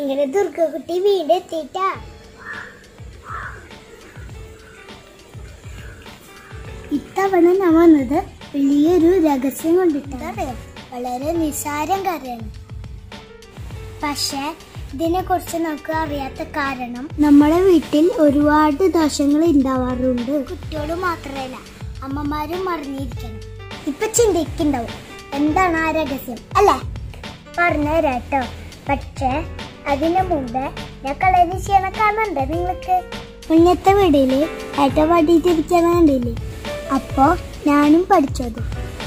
അങ്ങനെ ദുർഗക്കുട്ടി വീട് എത്തിയിട്ടാ ഇത്തവണ ഞാൻ വന്നത് വലിയൊരു രഹസ്യം കൊണ്ടിട്ടാണ് വളരെ നിസാരം കാര്യമാണ് പക്ഷെ ഇതിനെ കുറിച്ച് നമുക്ക് അറിയാത്ത കാരണം നമ്മുടെ വീട്ടിൽ ഒരുപാട് ദോഷങ്ങൾ ഉണ്ടാവാറുണ്ട് കുട്ടികൾ മാത്രമല്ല അമ്മമാരും അറിഞ്ഞിരിക്കണം ഇപ്പൊ ചിന്തിക്കുണ്ടാവും എന്താണ് ആ രഹസ്യം അല്ലേ പറഞ്ഞുതരാം കേട്ടോ പക്ഷേ അതിനു മുമ്പ് ഞാൻ കളരി ചെയ്യണ കാണണ്ടേ നിങ്ങൾക്ക് മുന്നത്തെ വീടില് ഏട്ട പാടിയിട്ടിരിക്കണ കണ്ടില്ലേ അപ്പോ ഞാനും പഠിച്ചത്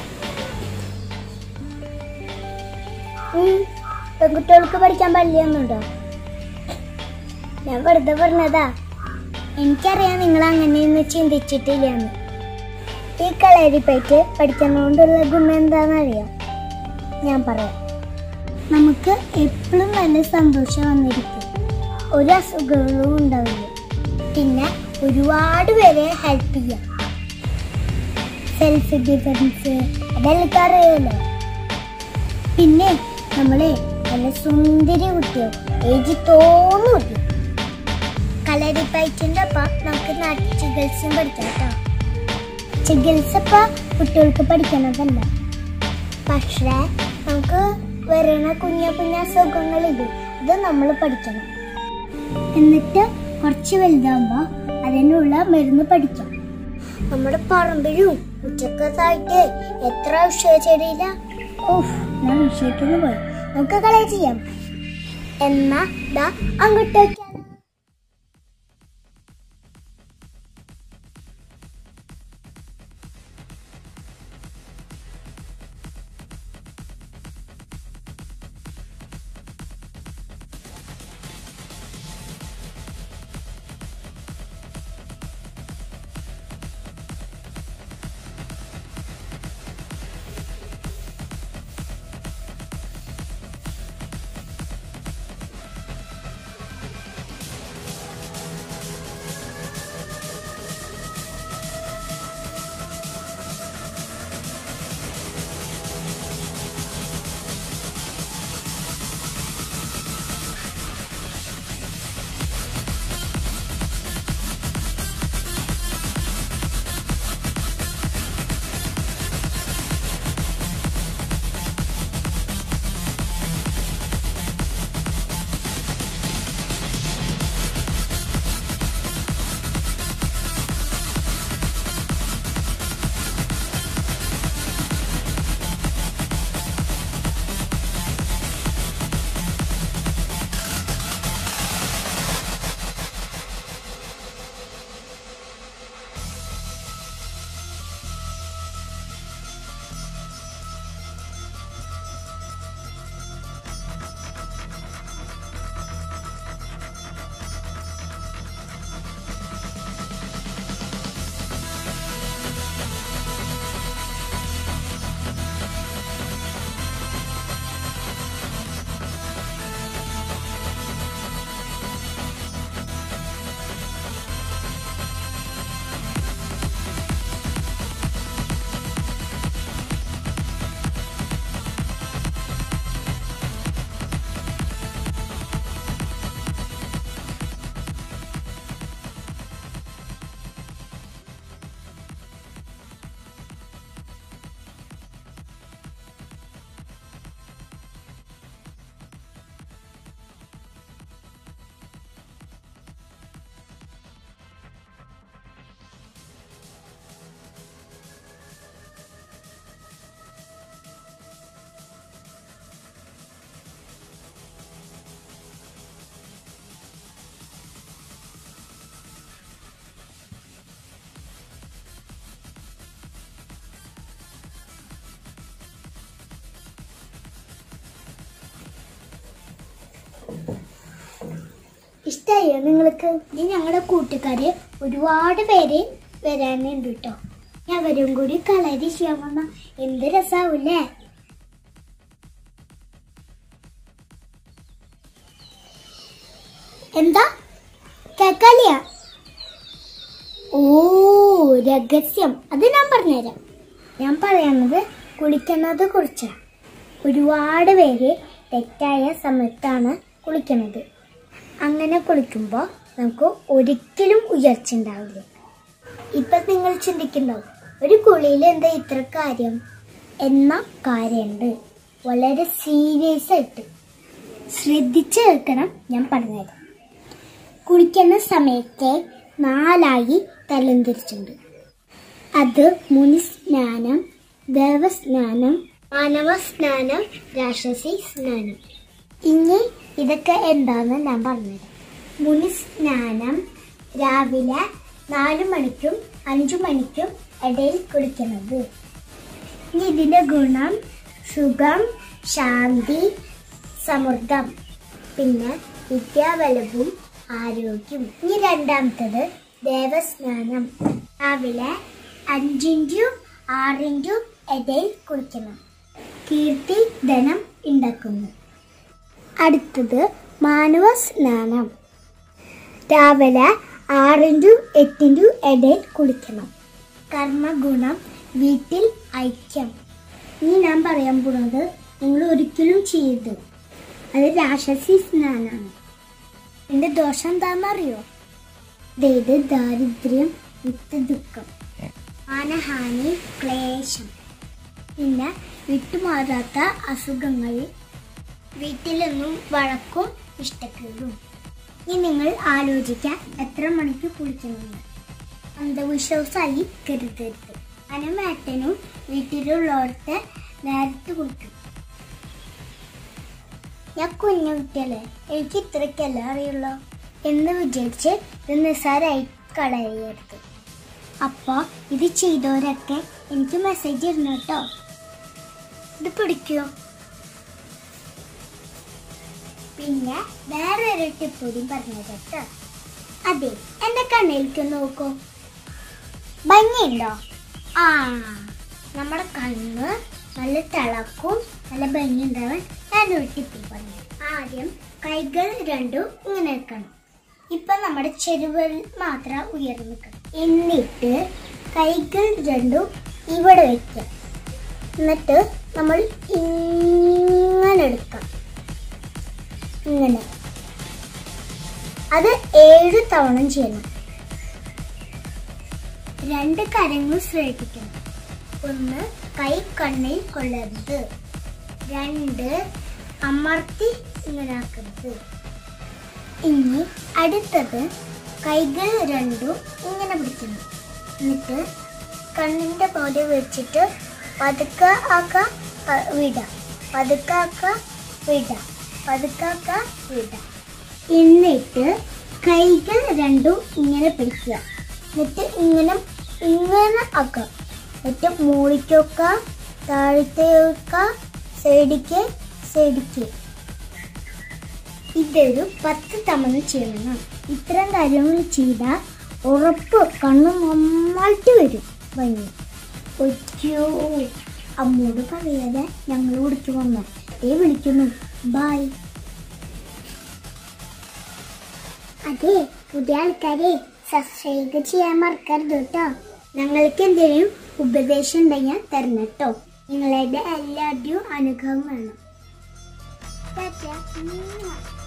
ഉം, പെൺകുട്ടികൾക്ക് പഠിക്കാൻ പാടില്ലെന്നുണ്ടോ ഞാൻ വെറുതെ പറഞ്ഞതാ എനിക്കറിയാം നിങ്ങൾ അങ്ങനെയൊന്നും ചിന്തിച്ചിട്ടില്ലെന്ന് ഈ കളരി പോയിട്ട് പഠിക്കുന്നതുകൊണ്ടുള്ള ഗുണം എന്താണെന്നറിയാം ഞാൻ പറയാം നമുക്ക് എപ്പോഴും നല്ല സന്തോഷം വന്നിരിക്കും ഒരു അസുഖങ്ങളും ഉണ്ടാവില്ല പിന്നെ ഒരുപാട് പേരെ ഹെൽപ്പ് ചെയ്യാം സെൽഫ് ഡിഫൻസ് അതെല്ലാം അറിയാമല്ലോ പിന്നെ നമ്മളെ നല്ല സുന്ദരി കുട്ടിയോ ഏജ് തോന്നുന്നു കളരി പയറ്റിൻ്റെ ഒപ്പം നമുക്ക് നാട്ടു ചികിത്സയും പഠിക്കാം കേട്ടോ ചികിത്സ ഇപ്പൊ കുട്ടികൾക്ക് പഠിക്കണതല്ല പക്ഷേ നമുക്ക് വരുന്ന കുഞ്ഞ കുഞ്ഞ അസുഖങ്ങളില്ലേ ഇത് നമ്മൾ പഠിക്കണം എന്നിട്ട് കുറച്ച് വലുതാകുമ്പോ അതിനുള്ള മരുന്ന് പഠിക്കാം നമ്മുടെ പറമ്പിലും ഉച്ചക്കത്തായിട്ട് എത്ര ഔഷധ ചെടിയില്ല ഓഹ് ഞാൻ വിഷയത്തിന് പോയി നമുക്ക് കളി ചെയ്യാം എന്നാ ദാ അങ്ങോട്ടേക്ക് ഇഷ്ടമായോ നിങ്ങൾക്ക് ഇനി ഞങ്ങളുടെ കൂട്ടുകാര് ഒരുപാട് പേര് വരാനുണ്ട് കേട്ടോ ഇനി അവരും കൂടി കളരി ചെയ്യാൻ വന്ന എന്ത് രസാവൂല്ലേ എന്താ കേക്കാലിയ ഓ രഹസ്യം അത് ഞാൻ പറഞ്ഞുതരാം ഞാൻ പറയുന്നത് കുളിക്കുന്നത് കുറിച്ചാണ് ഒരുപാട് പേര് തെറ്റായ സമയത്താണ് കുളിക്കുന്നത് അങ്ങനെ കുളിക്കുമ്പോൾ നമുക്ക് ഒരിക്കലും ഉയർച്ച ഉണ്ടാവില്ല ഇപ്പൊ നിങ്ങൾ ചിന്തിക്കുന്നുണ്ടാവും ഒരു കുളിയിൽ എന്താ ഇത്ര കാര്യം എന്ന കാര്യമുണ്ട് വളരെ സീരിയസ് ആയിട്ട് ശ്രദ്ധിച്ച് കേൾക്കണം ഞാൻ പറഞ്ഞത് കുളിക്കുന്ന സമയത്തെ നാലായി തരംതിരിച്ചിട്ടുണ്ട് അത് മുനിസ്നാനം ദേവസ്നാനം മാനവ സ്നാനം രാക്ഷസി സ്നാനം ഇനി ഇതൊക്കെ എന്താന്ന് ഞാൻ പറഞ്ഞുതരാം മുനിസ്നാനം രാവിലെ നാല് മണിക്കും അഞ്ചു മണിക്കും ഇടയിൽ കുളിക്കുന്നത് ഇനി ഇതിന്റെ ഗുണം സുഖം ശാന്തി സമൃദ്ധം പിന്നെ വിദ്യാബലവും ആരോഗ്യം ഇനി രണ്ടാമത്തത് ദേവസ്നാനം രാവിലെ അഞ്ചിൻ്റു ആറിൻ്റു ഇടയിൽ കുളിക്കണം കീർത്തി ധനം ഉണ്ടാക്കുന്നു അടുത്തത് മാനവ സ്നാനം രാവിലെ ആറിൻ്റു എട്ടിൻ്റു ഇടയിൽ കുളിക്കണം കർമ്മഗുണം വീട്ടിൽ ഐക്യം ഇനി ഞാൻ പറയാൻ പോകുന്നത് നിങ്ങൾ ഒരിക്കലും ചെയ്യരുത് അത് രാക്ഷസി സ്നാനാണ് എന്റെ ദോഷം എന്താണെന്നറിയോ അതായത് ദാരിദ്ര്യം വിത്ത് ദുഃഖം മാനഹാനി ക്ലേശം പിന്നെ വിട്ടുമാറാത്ത അസുഖങ്ങൾ വീട്ടിലൊന്നും വഴക്കും ഇഷ്ടക്കേടും ഇനി നിങ്ങൾ ആലോചിക്കാൻ എത്ര മണിക്ക് കുളിക്കണമെന്ന് അന്ധവിശ്വാസമായി കരുതരുത് അനമേട്ടനും വീട്ടിലുള്ളവർക്ക് നേരത്തെ കുളിക്കും ഞാൻ കുഞ്ഞു കുട്ടിയല്ലേ എനിക്ക് ഇത്രയ്ക്കല്ല അറിയുള്ളൂ എന്ന് വിചാരിച്ച് ഇത് നിസ്സാരായി കളയരുത് അപ്പൊ ഇത് ചെയ്തവരൊക്കെ എനിക്ക് മെസ്സേജ് ഇടുന്നു കേട്ടോ ഇത് പിടിക്കോ പിന്നെ വേറൊരു ടിപ്പ് കൂടി പറഞ്ഞത് കേട്ടോ അതെ എന്റെ കണ്ണിലേക്ക് നോക്കൂ ഭംഗിയുണ്ടോ ആ നമ്മുടെ കണ്ണ് നല്ല തിളക്കും നല്ല ഭംഗി ഉണ്ടാവാൻ ഞാനൊരു ടിപ്പ് പറഞ്ഞു ആദ്യം കൈകൾ രണ്ടും ഇങ്ങനെ വെക്കണം ഇപ്പൊ നമ്മുടെ ചെരുവൽ മാത്രം ഉയർന്നു നിൽക്കണം എന്നിട്ട് കൈകൾ രണ്ടും ഇവിടെ വെക്കാം എന്നിട്ട് നമ്മൾ ഇങ്ങനെ എടുക്കാം ഇങ്ങനെ അത് ഏഴ് തവണ ചെയ്യണം രണ്ട് കരങ്ങൾ ശ്രദ്ധിക്കണം ഒന്ന് കൈ കണ്ണിൽ കൊള്ളരുത് രണ്ട് അമർത്തി ഇങ്ങനെ ആക്കരുത് ഇനി അടുത്തത് കൈകൾ രണ്ടും ഇങ്ങനെ പിടിക്കണം എന്നിട്ട് കണ്ണിന്റെ പോലെ വെച്ചിട്ട് പതുക്കെ ആക്ക പ- വിടാം പതുക്കെ ആക്ക വിടാം പതുക്കെ ആക്ക വിടാം എന്നിട്ട് കൈകൾ രണ്ടും ഇങ്ങനെ പിടിക്കുക എന്നിട്ട് ഇങ്ങനെ ഇങ്ങനെ ആക്കുക എന്നിട്ട് മൂളിക്ക് വെക്കുക താഴത്തെ വെക്കുക സൈഡിക്ക് സൈഡിക്ക് ഇതൊരു പത്ത് തവണ ചെയ്യണം ഇത്തരം കാര്യങ്ങൾ ചെയ്താൽ ഉറപ്പ് കണ്ണ് നന്നായിട്ട് വരും ഭംഗി ഒറ്റയോ അമ്മോട് പറയാതെ ഞങ്ങൾ വിളിച്ചു വന്നു ഏ വിളിക്കുന്നു ബായ് അതെ പുതിയ ആൾക്കാരെ സബ്സ്ക്രൈബ് ചെയ്യാൻ മറക്കരുത് കേട്ടോ ഞങ്ങൾക്ക് എന്തെങ്കിലും ഉപദേശം ഉണ്ടെങ്കിൽ തരണം കേട്ടോ നിങ്ങളുടെ എല്ലാവരുടെയും അനുഭവം വേണം ടാറ്റാ. ഉം.